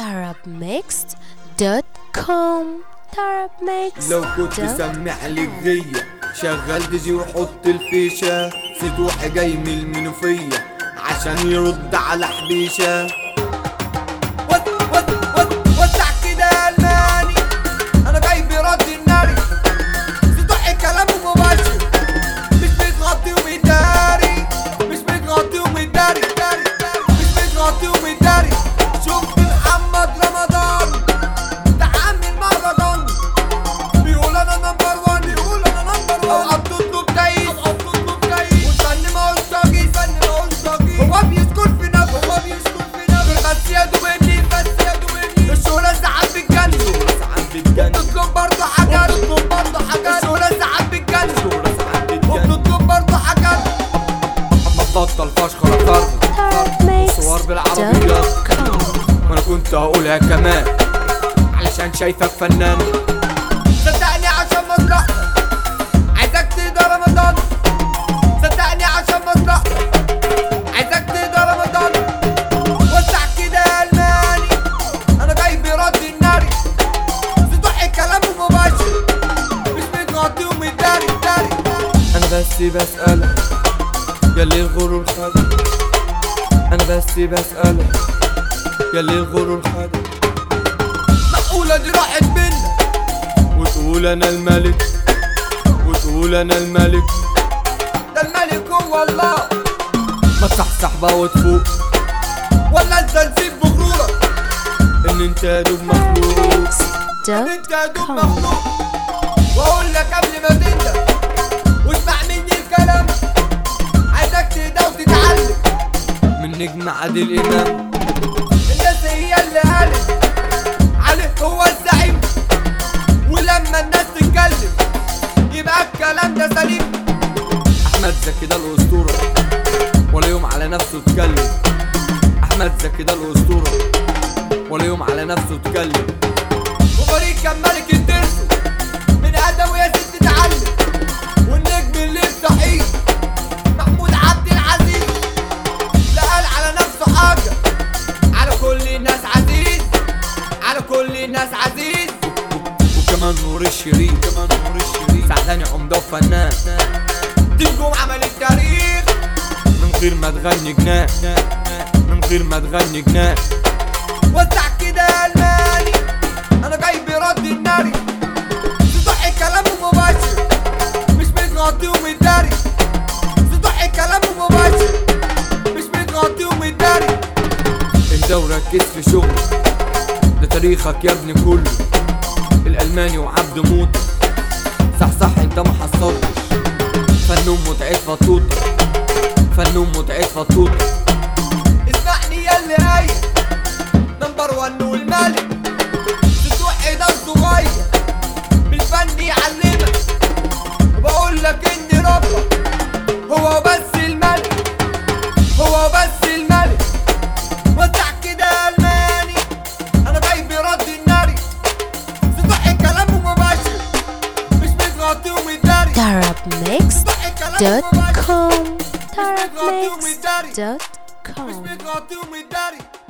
darabmixed.com darabmixed لو كنت سمع لي غية شغل ديجي وحط الفيشة صيت واحد جاي من المنوفية عشان يرد على حبيشة وس- وس- وس- وسع كده يا الماني انا جاي برد الناري صدق كلامه مباشر مش بتغطي ومداري مش بتغطي ومداري مش بتغطي ومداري شفت محمد رمضان ده عامل مهرجان بيقول انا نمبر وان بيقول انا نمبر وان اوقات تطلب تايس اوقات تطلب تايس واستنى ما اقولش تاجي استنى ما اقولش تاجي هو بيسكن في نفسه هو بيسكن في نفسه بس يا دوبني بس يا دوبني الشهرة ساعات بتجنن الشهرة ساعات بتجنن وبتطلب برضه حاجات وبتطلب برضه حاجات الشهرة ساعات بتجنن الشهرة ساعات بتجنن وبتطلب برضه حاجات ما تبطل فشخرة فرد صور بالعربيات darabmixed.com وانا كنت هقولها كمان علشان شايفك فنان صدقني عشان مصلحتك عايزك تقدر رمضان صدقني عشان مصلحتك عايزك تقدر رمضان وسع كده يا الماني انا جاي برد الناري صدق كلامه مباشر مش متغطي ومداري داري انا بس بسألك ياللي الغرور خدك انا بس بسألك ياللي الغرور خدك معقولة دي راحت منك وتقول انا الملك وتقول انا الملك ده الملك هو الله ما تصحصح بقى وتفوق ولا انت نسيب بغرورك ان انت يا دوب مخلوق ان انت يا دوب darabmixed.com مخلوق واقول لك قبل ما تندم واسمع مني الكلام عايزك تهدى وتتعلم من نجم عادل امام الناس هي اللي قالت عليه هو الزعيم ولما الناس تتكلم يبقى الكلام ده سليم احمد زكي ده الاسطوره ولا يوم على نفسه اتكلم احمد زكي ده الاسطوره ولا يوم على نفسه اتكلم وفريق كان ملك الدرس من ادم ويا ست تتعلم والنجم اللي يفتحيه محمود عبد العزيز لا قال على نفسه حاجه على كل الناس عزيز على كل الناس عزيز وكمان نور الشريف كمان نور الشريف سعداني عمده وفنان دي نجوم عمل التاريخ من غير ما تغني جنان من غير ما تغني جنان وسع كده يا الماني انا جاي برد الناري صدق كلامه مباشر مش متغطي ومداري صدق كلامه مباشر مش متغطي ومداري انت وركز في شغلك ده تاريخك يا ابني كله الالماني وعبد موت صح صح انت ما حصلتش فنون متعب فطوطة فنون متعب فطوطة اسمعني يا اللي قايل نمبر وان والملك تتوحي ده الصغير بالفن يعلمك وبقول لك ان ربك هو بس الملك هو بس الملك وسع كده يا الماني انا جاي برد الناري صدق كلامه مباشر مش متغطي ومداري صدق كلامه مباشر darabmixed.com مش darabmixed.com متغطي ومداري